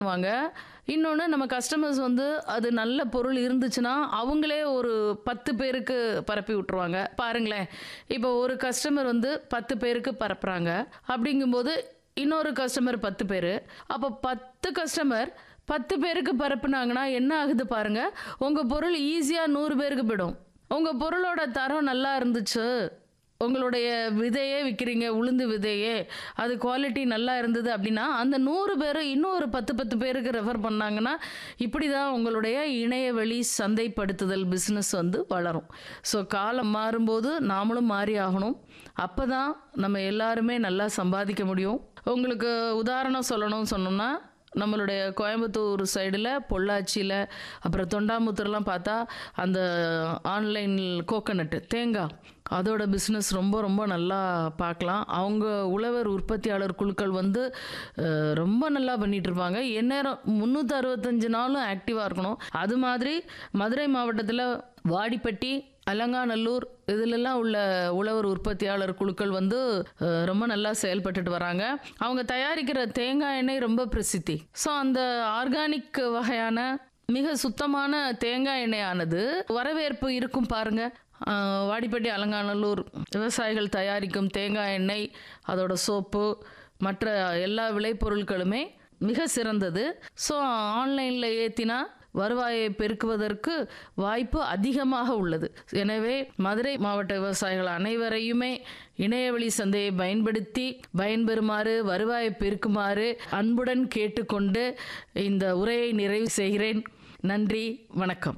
வாங்க இன்னொன்று நம்ம கஸ்டமர்ஸ் வந்து அது நல்ல பொருள் இருந்துச்சுன்னா அவங்களே ஒரு பத்து பேருக்கு பரப்பி விட்ருவாங்க பாருங்களேன் இப்போ ஒரு கஸ்டமர் வந்து பத்து பேருக்கு பரப்புகிறாங்க அப்படிங்கும்போது இன்னொரு கஸ்டமர் பத்து பேர் அப்போ பத்து கஸ்டமர் பத்து பேருக்கு பரப்புனாங்கன்னா என்ன ஆகுது பாருங்க உங்கள் பொருள் ஈஸியாக நூறு பேருக்கு போயிடும் உங்கள் பொருளோட தரம் நல்லா இருந்துச்சு உங்களுடைய விதையே விற்கிறீங்க உளுந்து விதையே அது குவாலிட்டி நல்லா இருந்தது அப்படின்னா அந்த நூறு பேர் இன்னும் ஒரு பத்து பத்து பேருக்கு ரெஃபர் பண்ணாங்கன்னா இப்படி தான் உங்களுடைய இணையவழி சந்தைப்படுத்துதல் பிஸ்னஸ் வந்து வளரும் ஸோ காலம் மாறும்போது நாமளும் மாறி ஆகணும் அப்போ தான் நம்ம எல்லாருமே நல்லா சம்பாதிக்க முடியும் உங்களுக்கு உதாரணம் சொல்லணும்னு சொன்னோம்னா நம்மளுடைய கோயம்புத்தூர் சைடில் பொள்ளாச்சியில் அப்புறம் தொண்டாமுத்தூர்லாம் பார்த்தா அந்த ஆன்லைன் கோகனட்டு தேங்காய் அதோட பிஸ்னஸ் ரொம்ப ரொம்ப நல்லா பார்க்கலாம் அவங்க உழவர் உற்பத்தியாளர் குழுக்கள் வந்து அஹ், ரொம்ப நல்லா பண்ணிட்டு இருப்பாங்க எந்நேரம் முந்நூற்றி அறுபத்தஞ்சு நாளும் ஆக்டிவாக இருக்கணும் அது மாதிரி மதுரை மாவட்டத்தில் வாடிப்பட்டி அலங்காநல்லூர் இதிலெல்லாம் உள்ள உழவர் உற்பத்தியாளர் குழுக்கள் வந்து அஹ், ரொம்ப நல்லா செயல்பட்டுட்டு வராங்க அவங்க தயாரிக்கிற தேங்காய் எண்ணெய் ரொம்ப பிரசித்தி ஸோ அந்த ஆர்கானிக் வகையான மிக சுத்தமான தேங்காய் எண்ணெயானது வரவேற்பு இருக்கும் பாருங்க அஹ், வாடிப்பட்டி அலங்காநல்லூர் விவசாயிகள் தயாரிக்கும் தேங்காய் எண்ணெய் அதோட சோப்பு மற்ற எல்லா விளைபொருட்களுமே மிக சிறந்தது ஸோ ஆன்லைனில் ஏற்றினா வருவாயை பெருக்குவதற்கு வாய்ப்பு அதிகமாக உள்ளது எனவே மதுரை மாவட்ட விவசாயிகள் அனைவரையுமே இணையவழி சந்தையை பயன்படுத்தி பயன்பெறுமாறு வருவாயை பெருக்குமாறு அன்புடன் கேட்டுக்கொண்டு இந்த உரையை நிறைவு செய்கிறேன் நன்றி வணக்கம்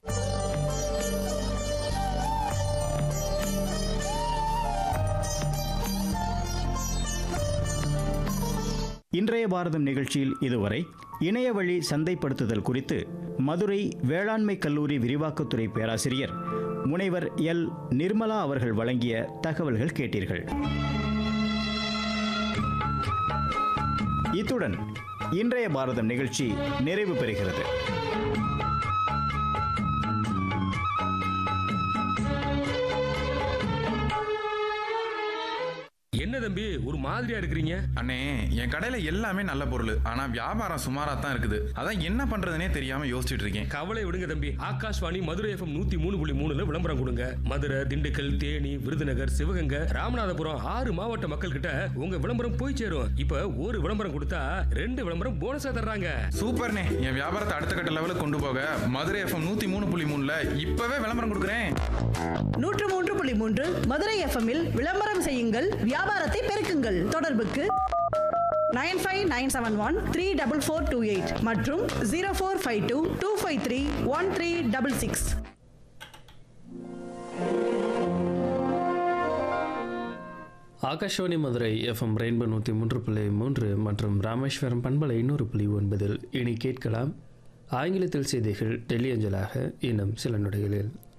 இன்றைய பாரதம் நிகழ்ச்சியில் இதுவரை இணையவழி சந்தைப்படுத்துதல் குறித்து மதுரை வேளாண்மை கல்லூரி விரிவாக்கத்துறை பேராசிரியர் முனைவர் எல் நிர்மலா அவர்கள் வழங்கிய தகவல்கள் கேட்டீர்கள் இத்துடன் இன்றைய பாரதம் நிகழ்ச்சி நிறைவு பெறுகிறது என்ன தம்பி ஒரு மாதிரியா இருக்கிறீங்க அண்ணே என் கடையில எல்லாமே நல்ல பொருள் ஆனா வியாபாரம் சுமாரா தான் இருக்குது அதான் என்ன பண்றதுனே தெரியாம யோசிச்சுட்டு இருக்கேன் கவலை விடுங்க தம்பி ஆகாஷ்வாணி மதுரை எஃப்எம் நூத்தி மூணு புள்ளி மூணுல விளம்பரம் கொடுங்க மதுரை திண்டுக்கல் தேனி விருதுநகர் சிவகங்கை ராமநாதபுரம் ஆறு மாவட்ட மக்கள் கிட்ட உங்க விளம்பரம் போய் சேரும் இப்ப ஒரு விளம்பரம் கொடுத்தா ரெண்டு விளம்பரம் போனஸா தர்றாங்க சூப்பர்ண்ணே என் வியாபாரத்தை அடுத்த கட்ட லெவலுக்கு கொண்டு போக மதுரை எஃப்எம் நூத்தி மூணு புள்ளி மூணுல இப்பவே விளம்பரம் கொடுக்குறேன் நூற்று மூன்று புள்ளி மூன்று மதுரை எஃப்எம்மில் விளம்பரம் செய்யுங்கள் வியாபாரத்தை பெருக்குங்கள் தொடர்புக்கு nine five nine seven one three double four two eight மற்றும் zero four five two two five three one three double six Akashvani Madurai FM rainbow நூற்றி மூன்று புள்ளி மூன்று மற்றும் ராமேஸ்வரம் பண்பலை இன்னொரு புள்ளி ஒன்பதில் இனி கேட்கலாம் ஆங்கிலத்தில் செய்திகள் டெல்லி அஞ்சலாக இன்னும் சில நொடிகளில்